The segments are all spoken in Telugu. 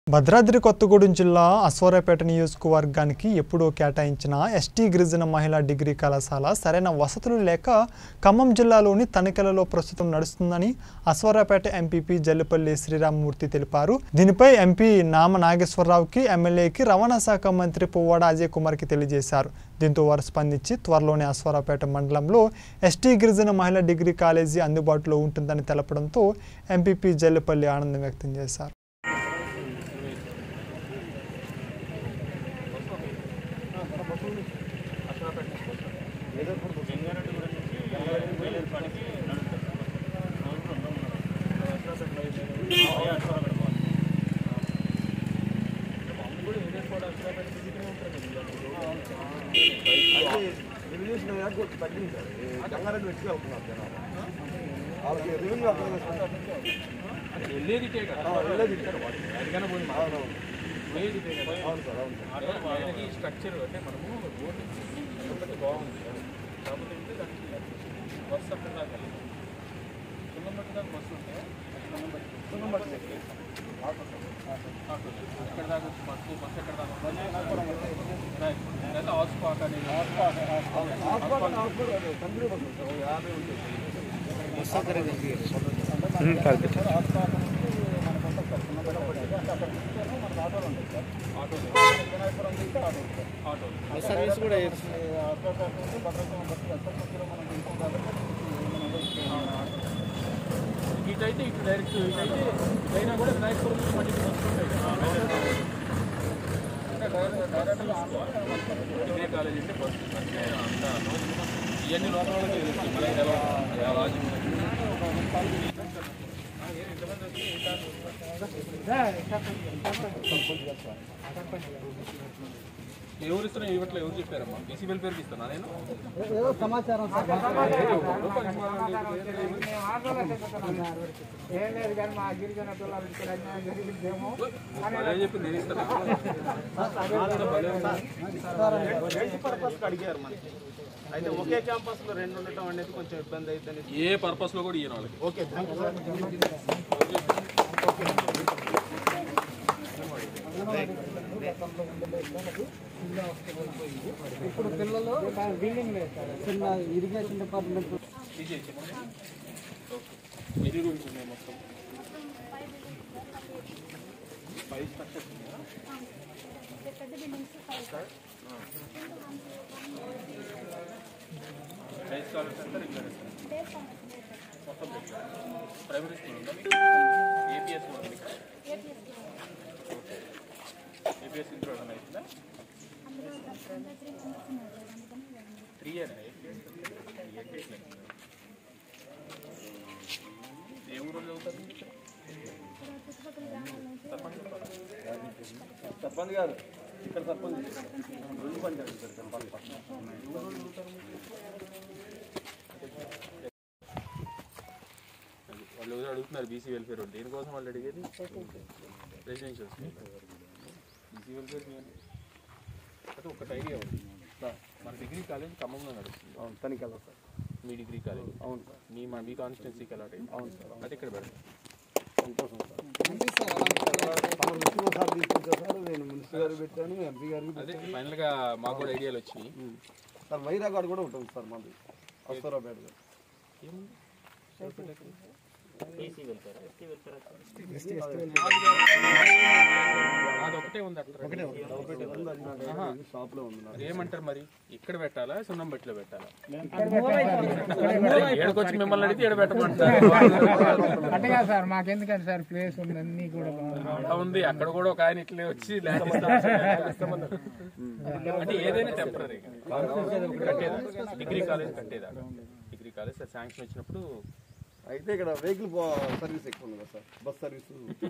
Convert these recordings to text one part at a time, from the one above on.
భద్రాద్రి కొత్తగూడెం జిల్లా అశ్వారాపేట నియోజకవర్గానికి ఎప్పుడో కేటాయించిన ఎస్టీ గిరిజన మహిళా డిగ్రీ కళాశాల సరైన వసతులు లేక ఖమ్మం జిల్లాలోని తనిఖీలలో ప్రస్తుతం నడుస్తుందని అశ్వారాపేట ఎంపీపీ జల్లిపల్లి శ్రీరామమూర్తి తెలిపారు దీనిపై ఎంపీ నామ నాగేశ్వరరావుకి ఎమ్మెల్యేకి రవాణా శాఖ మంత్రి పువ్వాడ అజయ్ కుమార్కి తెలియజేశారు దీంతో వారు స్పందించి త్వరలోనే అశ్వారాపేట మండలంలో ఎస్టీ గిరిజన మహిళా డిగ్రీ కాలేజీ అందుబాటులో ఉంటుందని తెలపడంతో ఎంపీపీ జల్లిపల్లి ఆనందం వ్యక్తం చేశారు రివ్యూషన్ కొంచెం తగ్గింది సార్ ఈ గంగారెడ్డి వచ్చి వెళ్తున్నారు జనాలు వాళ్ళకి రివ్యూ అర్థం చేసుకుంటారు వెళ్ళేది ఇటే కదా ఆ, వెళ్ళేది ఇటే. ఎక్కడికైనా పోయి అవునవును పోయేది ఇటే కదా అవును సార్ అవును సార్ అంటే వాళ్ళకి స్ట్రక్చర్ అంటే మనము రోడ్డు ఒకటి బాగుంది కాకపోతే ఏంటంటే దానికి బస్సు అక్కడ దాకా వెళ్ళదు సున్నం బట్టి దాకా బస్సు ఉంటాయా సున్నం బట్టి ఆటో అక్కడ దాకా వచ్చి బస్సు బస్సు ఎక్కడ దాకా ఉంటుంది? రైట్. లేదా హాస్పాట్ అనేది హాస్పిటల్ హాస్పిటల్ అదే కంపెనీ బస్ ఉంది సార్ ఓ యాభై ఉంటుంది సర్వీస్ కూడా ఇటైతే ఇటు డైరెక్ట్ ఇటైతే ఇటైనా కూడా వినాయకపురం నుంచి మళ్ళీ ఇటు వస్తుంటాయి అంటే డైరెక్ట్ డైరెక్ట్ డిగ్రీ కాలేజ్ అంటే బస్ అంటే అంత ఇవన్నీ లోపల వాళ్ళకి తెలుసు. మళ్ళీ తెలవాలి. ఆ లాజిక్ ఎవరు ఇస్తున్నా ఇవ్వట్లే ఎవరు చెప్పారమ్మా బీసీ వెల్ఫేర్కి ఇస్తున్నా నేను ఏదో సమాచారం సార్ ఏం లేదు కానీ మా గిరిజన పిల్లలు ఇక్కడ అన్యాయం జరిగిందేమో అదే చెప్పి నేను ఇస్తాను పర్పస్ అడిగారు మనకి అయితే ఒకే క్యాంపస్ లో రెండు ఉండటం అనేది కొంచెం ఇబ్బంది అవుతుంది ఏ పర్పస్ లో కూడా ఇయ్యను వాళ్ళకి ఓకే థ్యాంక్ యూ సార్ ఇప్పుడు పిల్లలు బిల్డింగ్ లేదు సార్ చిన్న ఇరిగేషన్ డిపార్ట్మెంట్ తీసేసి ఎన్ని రూమ్స్ ఉన్నాయి మొత్తం ఫైవ్ స్ట్రక్చర్స్ ఉన్నాయా హై స్కాలర్స్ అంటే రెగ్యులర్ మొత్తం రెగ్యులర్ ప్రైమరీ స్కూల్ ఉందా మీకు ఏపీఎస్ ఉంది మీకు ఏపీఎస్ ఇంట్లో ఏమైనా అవుతుందా త్రీ ఇయర్ ఏ ఊరు చదువుతారు మీరు ఇక్కడ? సర్పంచ్ గారు ఇక్కడ సర్పంచ్ రెండు పంచాయతీ సార్ ఇక్కడ పక్క పక్కన. అది వాళ్ళు ఎవరో అడుగుతున్నారు బీసీ వెల్ఫేర్ వాళ్ళు దేనికోసం వాళ్ళు అడిగేది రెసిడెన్షియల్స్ బీసీ వెల్ఫేర్ అయితే ఒకటి ఐడియా ఉంది మన డిగ్రీ కాలేజ్ ఖమ్మంలో నడుస్తుంది అవును తనిఖీ వెళ్ళదు సార్ మీ డిగ్రీ కాలేజ్ అవును సార్ మీ మా మీ కాన్స్టిట్యున్సీకి అలాట్ అయింది అవును సార్ అది ఇక్కడ పెడతాం సంతోషం సార్ తమ దృష్టిలో సార్ తీసుకొచ్చారు సార్ నేను మినిస్టర్ గారికి పెట్టాను ఎంపీ గారికి అదే ఫైనల్గా మాకు కూడా ఐడియాలు వచ్చినాయి సార్ వైరాగాడ్ కూడా ఉంటుంది సార్ మాది అస్తరాపేట ఏముంది అది ఒకటే ఉంది అట్లా షాప్ లో ఉంది నాకు. మరి ఏమంటారు మరి ఇక్కడ పెట్టాలా సున్నం బట్టిలో పెట్టాలా ఏడుకొచ్చి మిమ్మల్ని అడిగితే ఏడు పెట్టమంటారు అంటే కాదు సార్ మాకెందుకంటే సార్ ప్లేస్ ఉంది అన్ని కూడా బాగుంది అలా ఉంది అక్కడ కూడా ఒక ఆయన ఇట్లే వచ్చి ల్యాండ్ ఇస్తామన్నారు అంటే ఏదైనా టెంపరీ కట్టేదా డిగ్రీ కాలేజ్ కట్టేదా డిగ్రీ కాలేజ్ శాంక్షన్ వచ్చినప్పుడు అయితే ఇక్కడ వెహికల్ సర్వీస్ ఎక్కువ ఉంది కదా sir bus service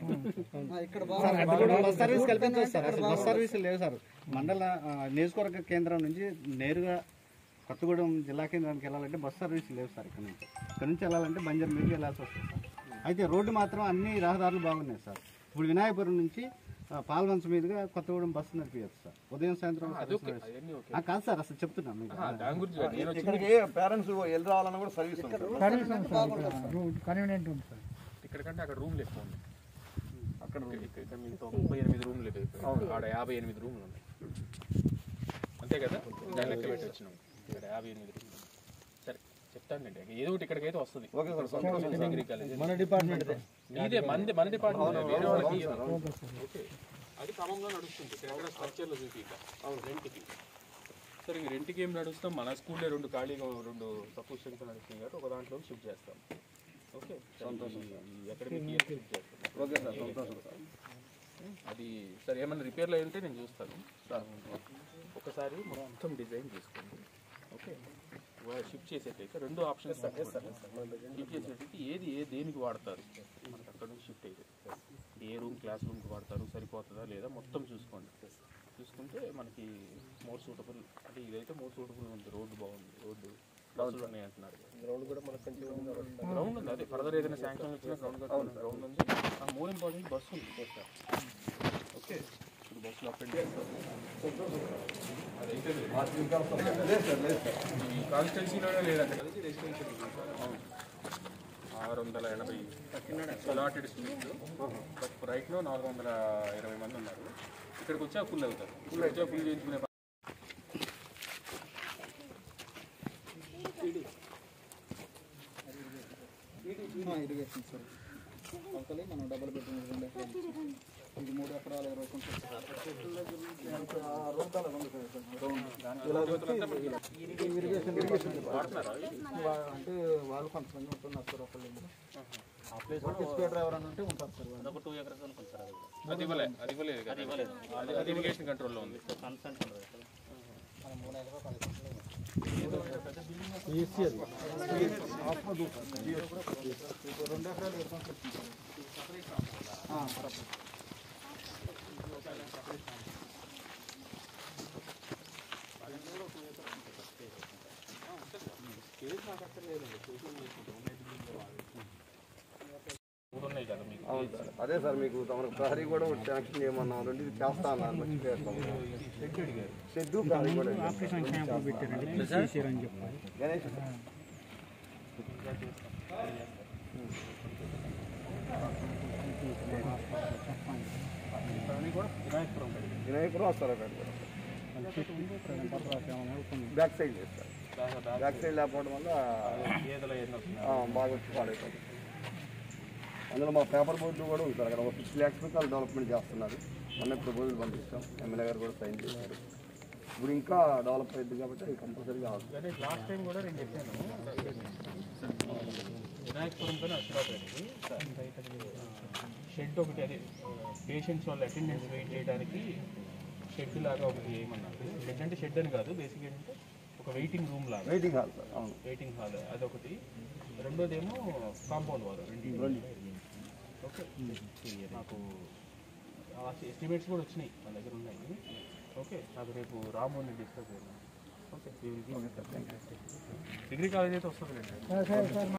bus service కల్పించవచ్చు సార్ అసలు బస్ సర్వీస్ లేవు సార్ మండల ఆ, నియోజకవర్గ కేంద్రం నుంచి నేరుగా కొత్తగూడెం జిల్లా కేంద్రానికి వెళ్ళాలంటే బస్ సర్వీస్ లేవు సార్ ఇక్కడ నుంచి ఇక్కడ నుంచి వెళ్ళాలంటే బంజర్ మీదకి వెళ్ళాల్సి వస్తుంది సార్ అయితే రోడ్డు మాత్రం అన్ని రహదారులు బాగున్నాయి సార్ ఇప్పుడు వినాయకపురం నుంచి ఆ, పాల్వంచ మీదుగా కొత్తగూడెం బస్సు నడిపించచ్చు సార్ ఉదయం సాయంత్రం అదొకే service. అవన్నీ ఓకే ఆ, కాదు సార్ అసలు చెప్తున్నా మీకు ఆ, దాని గురించి కాదు. నేను వచ్చి ఇక్కడికి పేరెంట్స్ వెళ్ళి రావాలన్నా కూడా సర్వీస్ ఉంది సార్ సర్వీస్ ఉంది సార్ ఇక్కడ రూట్ కన్వీనియంట్ ఉంది సార్ ఇక్కడ కంటే అక్కడ రూమ్లు ఎక్కువ ఉన్నాయి అక్కడ ఇక్కడ ఇక్కడ మీకు ముప్పై ఎనిమిది రూమ్లు అయిపోయి ఆడ యాభై ఎనిమిది రూమ్లు ఉన్నాయి అంతే కదా దాని లెక్క పెట్టి వచ్చినాం ఇక్కడ యాభై ఎనిమిది రూమ్లు ఉన్నాయి. సరే చెప్తానండి ఏదో ఒకటి ఇక్కడికైతే వస్తుంది డిగ్రీ కాలేజ్ మన డిపార్ట్మెంట్ ఇదే మంది మన డిపార్ట్మెంట్ వేరే వాళ్ళకి ఇయ్యరు. ఓకే అది క్రమంలో నడుస్తుంది ఇక్కడ ఎక్కడ స్ట్రక్చర్లో చూపి రెంట్కి సరే ఇంక రెంట్కి ఏం నడుస్తాం మన స్కూల్లో రెండు ఖాళీగా రెండు సపోజిషన్స్ నడుస్తున్నాయి కాబట్టి ఒక దాంట్లో షిఫ్ట్ చేస్తాం ఓకే సంతోషం ఈ అకాడమిక్ ఇయర్ షిఫ్ట్ చేస్తాం ఓకే సార్ సంతోషం సార్ అది సరే ఏమైనా రిపేర్లు అయి ఉంటే నేను చూస్తాను ఒకసారి మొత్తం డిజైన్ తీసుకోండి ఓకే షిఫ్ట్ చేసేటైతే రెండు ఆప్షన్స్ షిఫ్ట్ చేసేటైతే ఏది ఏ దేనికి వాడతారు మనకు అక్కడ నుంచి షిఫ్ట్ అయితే ఏ రూమ్ క్లాస్ రూమ్కి వాడతారు సరిపోతుందా లేదా మొత్తం చూసుకోండి చూసుకుంటే మనకి మోర్ సూటబుల్ అంటే ఇదైతే మోర్ సూటబుల్ ఉంది రోడ్డు బాగుంది రోడ్డు బస్సులు ఉన్నాయి అంటున్నారు గ్రౌండ్ కూడా మనకు గ్రౌండ్ ఉంది అదే ఫర్దర్ ఏదైనా శాంక్షన్ వచ్చినా గ్రౌండ్ గ్రౌండ్ ఉంది ఆ మోర్ ఇంపార్టెంట్ బస్సు ఉంది ఓకే ఇప్పుడు బస్సులో అప్ అండ్ అదైతే లేదు. లేదు సార్ లేదు సార్ ఈ కాన్స్టిట్యున్సీలోనే లేదంటే కలిసి రెసిడెన్షియల్ ఆరు వందల ఎనభై అలాటెడ్ స్టూడెంట్స్ బట్ రైట్లో నాలుగు వందల ఇరవై మంది ఉన్నారు ఇక్కడికి వచ్చా ఫుల్ అవుతారు ఇక్కడ వచ్చా ఫుల్ చేయించుకునే పని- ఇరిగేషన్ సార్ అవతలే మనం డబుల్ బెడ్రూమ్ రెండు ఎకరాలు ఇచ్చాం. ఇది మూడు ఎకరాల ఇరవై కుంటలు ఇరిగేషన్ ఇరిగేషన్ అంటే వాళ్ళు కొంతమంది ఉంటున్నారు సార్ ఒకళ్ళు ఆ ప్లేస్ ఎక్స్పేటర్ ఎవరైనా ఉంటే ఉంటారు సార్ వాళ్ళు. ఒక టూ ఎకర్స్ అనుకుంటారు అది కూడా. అది ఇవ్వలే అది ఇవ్వలేదు కదా అది అది ఇరిగేషన్ కంట్రోల్లో ఉంది రెండు ఎకరాలు ఇరవై కుంటలు ఇచ్చాం సార్. ఆ, కరెక్ట్. మూడు ఉన్నాయి కదా మీకు అవును సార్ అదే సార్ మీకు తమకు ప్రహరీ కూడా ఒక శాంక్షన్ చేయమన్నా రెండు ఇది చేస్తా అన్నారు మర్చిపోయారు షెడ్ ప్రహరీ కూడా గణేష్ సార్. వినాయకుడు వస్తారు అక్కడ కూడా బ్యాక్ సైడ్ చేస్తారు బ్యాక్ సైడ్ లేకపోవడం వల్ల గేదెలు అవన్నీ వస్తున్నాయి ఆ, బాగా వచ్చి పాడైపోతుంది అందులో మా పేపర్ బోర్డులు కూడా ఉంటారు అక్కడ ఒక సిక్స్ ల్యాక్స్ రూపాయలు డెవలప్మెంట్ చేస్తున్నారు మొన్న ప్రపోజల్ పంపిస్తాం ఎమ్మెల్యే గారు కూడా సైన్ చేశారు ఇప్పుడు ఇంకా డెవలప్ అయింది కాబట్టి అది కంపల్సరీగా అవుతుంది అదే లాస్ట్ టైం కూడా నేను చెప్పాను వినాయకపురంతో అశ్రాపేటకి షెడ్ ఒకటి అదే పేషెంట్స్ వాళ్ళ అటెండెన్స్ వెయిట్ చేయడానికి షెడ్ లాగా ఒకటి ఏమన్నారు షెడ్ అంటే షెడ్ అని కాదు బేసిక్ ఏంటంటే ఒక వెయిటింగ్ రూమ్ లాగా వెయిటింగ్ హాల్ సార్ అవును వెయిటింగ్ హాల్ అదొకటి రెండోదేమో కాంపౌండ్ వాల్ రెండు ఓకే నాకు ఎస్టిమేట్స్ కూడా వచ్చినాయి మన దగ్గర ఉన్నాయి ఓకే నాకు రేపు రామోని డిస్కస్ చేయాలి ఓకే డిగ్రీ కాలేజ్ అయితే వస్తుంది